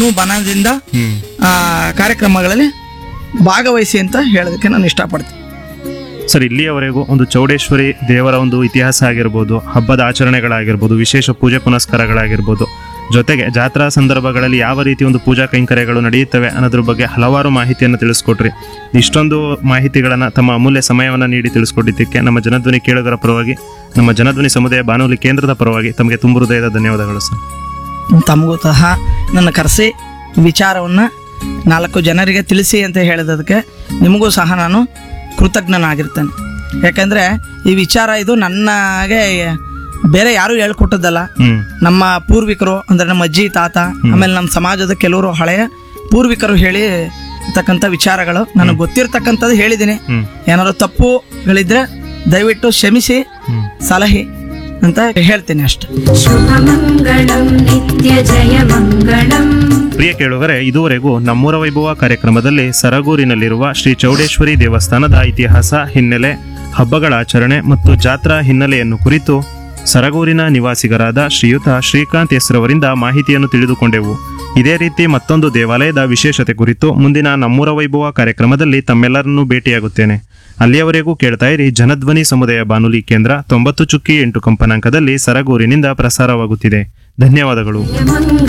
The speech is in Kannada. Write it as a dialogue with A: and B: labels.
A: ಬನದಿಂದ
B: ಹ್ಮ್
A: ಆ, ಕಾರ್ಯಕ್ರಮಗಳಲ್ಲಿ ಭಾಗವಹಿಸಿ ಅಂತ ಹೇಳೋದಕ್ಕೆ ನಾನು ಇಷ್ಟಪಡ್ತೀನಿ
B: ಸರ್ ಇಲ್ಲಿಯವರೆಗೂ ಒಂದು ಚೌಡೇಶ್ವರಿ ದೇವರ ಒಂದು ಇತಿಹಾಸ ಆಗಿರ್ಬೋದು ಹಬ್ಬದ ಆಚರಣೆಗಳಾಗಿರ್ಬೋದು ವಿಶೇಷ ಪೂಜೆ ಪುನಸ್ಕಾರಗಳಾಗಿರ್ಬೋದು ಜೊತೆಗೆ ಜಾತ್ರಾ ಸಂದರ್ಭಗಳಲ್ಲಿ ಯಾವ ರೀತಿ ಒಂದು ಪೂಜಾ ಕೈಂಕರ್ಯಗಳು ನಡೆಯುತ್ತವೆ ಅನ್ನೋದ್ರ ಬಗ್ಗೆ ಹಲವಾರು ಮಾಹಿತಿಯನ್ನು ತಿಳಿಸ್ಕೊಟ್ರಿ ಇಷ್ಟೊಂದು ಮಾಹಿತಿಗಳನ್ನು ತಮ್ಮ ಅಮೂಲ್ಯ ಸಮಯವನ್ನು ನೀಡಿ ತಿಳಿಸ್ಕೊಟ್ಟಿದ್ದಕ್ಕೆ ನಮ್ಮ ಜನಧ್ವನಿ ಕೇಳುಗರ ಪರವಾಗಿ ನಮ್ಮ ಜನಧ್ವನಿ ಸಮುದಾಯ ಬಾನುಲಿ ಕೇಂದ್ರದ ಪರವಾಗಿ ತಮಗೆ ತುಂಬ ಹೃದಯದ ಧನ್ಯವಾದಗಳು ಸರ್
A: ತಮಗೂ ಸಹ ನನ್ನ ಕರೆಸಿ ವಿಚಾರವನ್ನು ನಾಲ್ಕು ಜನರಿಗೆ ತಿಳಿಸಿ ಅಂತ ಹೇಳಿದದಕ್ಕೆ ನಿಮಗೂ ಸಹ ನಾನು ಕೃತಜ್ಞನಾಗಿರ್ತೇನೆ ಯಾಕಂದರೆ ಈ ವಿಚಾರ ಇದು ನನಗೆ ಬೇರೆ ಯಾರೂ ಹೇಳ್ಕೊಟ್ಟದ್ದಲ್ಲ
B: ಹ್ಮ್
A: ನಮ್ಮ ಪೂರ್ವಿಕರು ಅಂದರೆ ನಮ್ಮ ಅಜ್ಜಿ ತಾತ ಆಮೇಲೆ ನಮ್ಮ ಸಮಾಜದ ಕೆಲವರು ಹಳೆಯ ಪೂರ್ವಿಕರು ಹೇಳಿ ತಕ್ಕಂಥ ವಿಚಾರಗಳು ನನಗೆ ಗೊತ್ತಿರ್ತಕ್ಕಂಥದ್ದು ಹೇಳಿದ್ದೀನಿ
B: ಹ್ಮ್
A: ಏನಾದ್ರು ತಪ್ಪುಗಳಿದ್ರೆ ದಯವಿಟ್ಟು ಕ್ಷಮಿಸಿ
B: ಹ್ಮ್
A: ಸಲಹೆ ಅಂತ ಹೇಳ್ತೀನಿ ಅಷ್ಟೆ
C: शुभमङ्गलं नित्यजयमङ्गलम्
B: ಪ್ರಿಯ ಕೇಳುಗರೆ ಇದುವರೆಗೂ ನಮ್ಮೂರ ವೈಭವ ಕಾರ್ಯಕ್ರಮದಲ್ಲಿ ಸರಗೂರಿನಲ್ಲಿರುವ ಶ್ರೀ ಚೌಡೇಶ್ವರಿ ದೇವಸ್ಥಾನದ ಇತಿಹಾಸ ಹಿನ್ನೆಲೆ ಹಬ್ಬಗಳ ಆಚರಣೆ ಮತ್ತು ಜಾತ್ರಾ ಹಿನ್ನೆಲೆಯನ್ನು ಕುರಿತು ಸರಗೂರಿನ ನಿವಾಸಿಗರಾದ ಶ್ರೀಯುತ ಶ್ರೀಕಾಂತ್ ಹೆಸರವರಿಂದ ಮಾಹಿತಿಯನ್ನು ತಿಳಿದುಕೊಂಡೆವು ಇದೇ ರೀತಿ ಮತ್ತೊಂದು ದೇವಾಲಯದ ವಿಶೇಷತೆ ಕುರಿತು ಮುಂದಿನ ನಮ್ಮೂರ ವೈಭವ ಕಾರ್ಯಕ್ರಮದಲ್ಲಿ ತಮ್ಮೆಲ್ಲರನ್ನೂ ಭೇಟಿಯಾಗುತ್ತೇನೆ ಅಲ್ಲಿಯವರೆಗೂ ಕೇಳ್ತಾ ಇರಿ ಜನಧ್ವನಿ ಸಮುದಾಯ ಬಾನುಲಿ ಕೇಂದ್ರ ತೊಂಬತ್ತು ಚುಕ್ಕಿ ಎಂಟು ಕಂಪನಾಂಕದಲ್ಲಿ ಸರಗೂರಿನಿಂದ ಪ್ರಸಾರವಾಗುತ್ತಿದೆ ಧನ್ಯವಾದಗಳು
C: मङ्गलम्